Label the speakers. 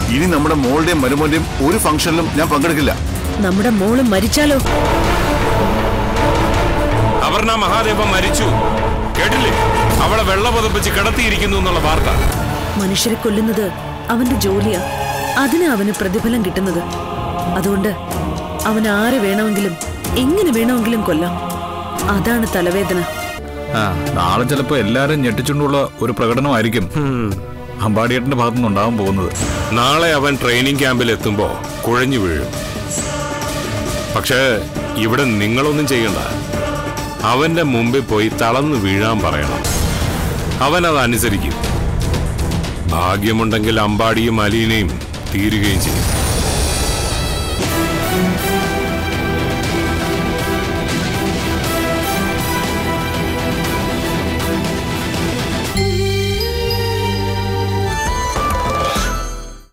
Speaker 1: ഇനി നമ്മുടെ മോളുടെയും മരുമോന്റെയും ഒരു ഫംഗ്ഷനിലും ഞാൻ പങ്കെടുക്കില്ല
Speaker 2: നമ്മുടെ മോള് മരിച്ചാലോ
Speaker 3: അപർണ മഹാദേവൻ മരിച്ചു കേട്ടില്ലേ അവളെ വെള്ള പുതപ്പിച്ച് കിടത്തിയിരിക്കുന്നു എന്നുള്ള വാർത്ത
Speaker 2: മനുഷ്യരെ കൊല്ലുന്നത് അവന്റെ ജോലിയാ അതിന് അവന് പ്രതിഫലം കിട്ടുന്നത് അതുകൊണ്ട് അവൻ ആരെ വേണമെങ്കിലും എങ്ങനെ വേണമെങ്കിലും കൊല്ലാം അതാണ് തലവേദന
Speaker 4: ആ നാളെ ചിലപ്പോ എല്ലാരും ഞെട്ടിച്ചുകൊണ്ടുള്ള ഒരു പ്രകടനമായിരിക്കും അമ്പാടിയേട്ടന്റെ ഭാഗത്തുനിന്ന് ഉണ്ടാവാൻ പോകുന്നത്
Speaker 3: നാളെ അവൻ ട്രെയിനിങ് ക്യാമ്പിൽ എത്തുമ്പോ കുഴഞ്ഞു വീഴും പക്ഷേ ഇവിടെ നിങ്ങളൊന്നും ചെയ്യണ്ട അവന്റെ മുമ്പിൽ പോയി തളർന്നു വീഴാൻ പറയണം അവൻ അത് അനുസരിക്കും ഭാഗ്യമുണ്ടെങ്കിൽ അമ്പാടിയും അലീനയും തീരുകയും ചെയ്യും